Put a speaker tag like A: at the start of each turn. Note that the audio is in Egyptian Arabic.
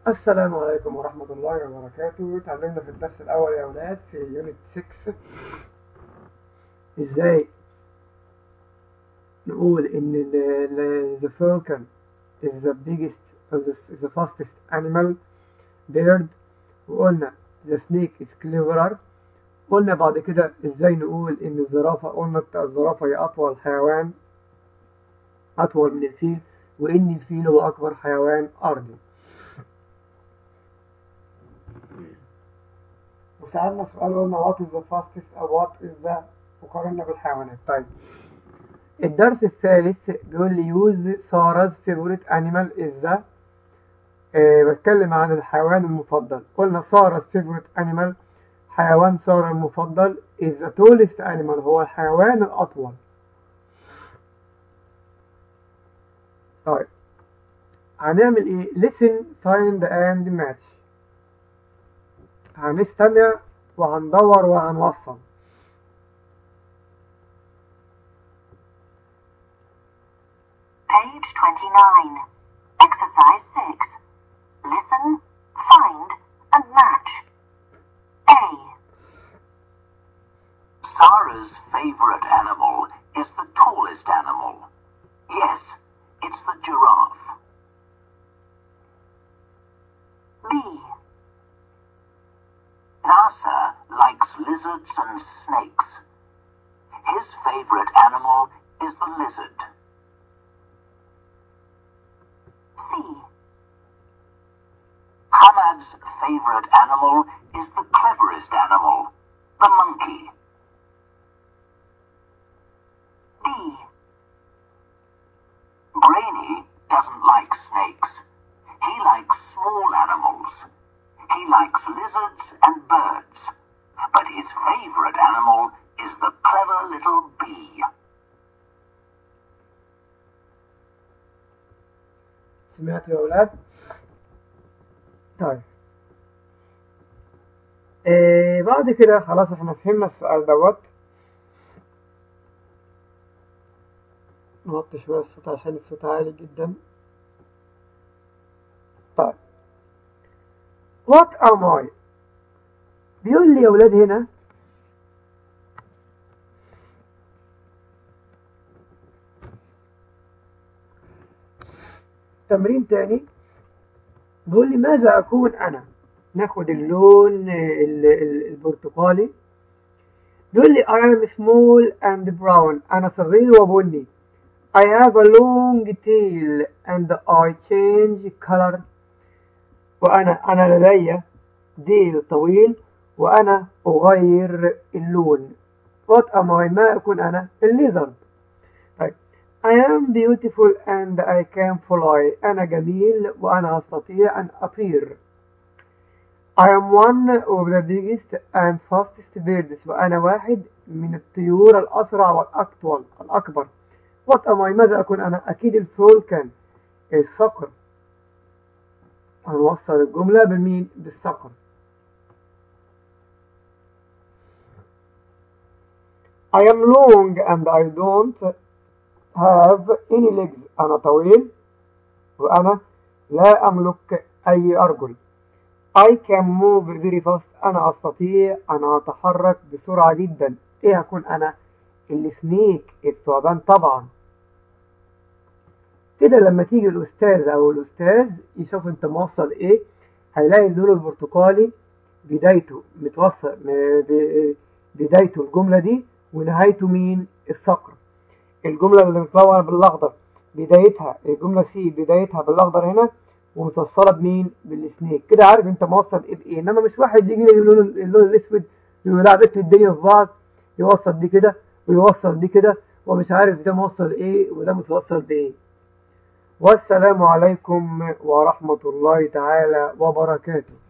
A: السلام عليكم ورحمة الله وبركاته اتعلمنا في الدرس الأول يا أولاد في يونت 6 إزاي نقول إن ال- ال- the falcon is the biggest or the, is the fastest animal bird وقلنا the snake is cleverer قلنا بعد كده إزاي نقول إن الزرافة قلنا الزرافة هي أطول حيوان أطول من الفيل وإن الفيل هو أكبر حيوان أرضي وسألنا سؤال قلنا what is the fastest أو what is the وقارنا بالحيوانات طيب الدرس الثالث بيقول لي use Sarah's favorite animal is the آه بتكلم عن الحيوان المفضل قلنا Sarah's favorite animal حيوان سارة المفضل is the tallest animal هو الحيوان الأطول طيب هنعمل ايه listen find and match هنستمع وهندور وهنوصل
B: Page 29. Exercise 6. Listen, find, and match. A.
C: Sarah's favorite animal is the tallest animal. Yes, it's the giraffe.
B: B.
C: Nasser likes lizards and snakes. His favorite animal is the lizard.
B: C.
C: Hamad's favorite animal is the cleverest animal, the monkey.
B: D.
C: Brainy doesn't like snakes. He likes small animals. He likes lizards and birds. But his favorite animal is the clever little bee.
A: سمعتوا يا أولاد؟ طيب آه بعد كده خلاص احنا فهمنا السؤال دوت نوطي شوية الصوت عشان الصوت عالي جدا طيب What am I؟ بيقول لي يا أولاد هنا تمرين تاني بيقول لي ماذا أكون أنا ناخد اللون ال- ال- البرتقالي بيقول لي I am small and brown أنا صغير وبني I have a long tail and I change color وأنا أنا لدي ديل طويل وأنا أغير اللون What am I ما أكون أنا الليزرد طيب I am beautiful and I can fly أنا جميل وأنا أستطيع أن أطير I am one of the biggest and fastest birds وأنا واحد من الطيور الأسرع والأطول الأكبر What am I ماذا أكون أنا أكيد الفولكن الصقر هنوصل الجملة بالمين بالصقر I am long and I don't have any legs أنا طويل وأنا لا أملك أي أرجل I can move very fast أنا أستطيع أن أتحرك بسرعة جدا إيه هكون أنا السنيك الثعبان طبعا كده لما تيجي الأستاذ أو الأستاذ يشوف أنت موصل إيه هيلاقي اللون البرتقالي بدايته متوصل م- ب- بدايته الجملة دي ونهايته مين الصقر الجملة اللي متلونة بالأخضر بدايتها الجملة سي بدايتها بالأخضر هنا ومتوصلة بمين بالسنيك كده عارف أنت موصل إيه بإيه إنما مش واحد يجي يلاقي اللون اللون الأسود يلعبك الدنيا في بعض يوصل دي كده ويوصل دي كده ومش عارف ده موصل إيه وده متوصل بإيه والسلام عليكم ورحمة الله تعالى وبركاته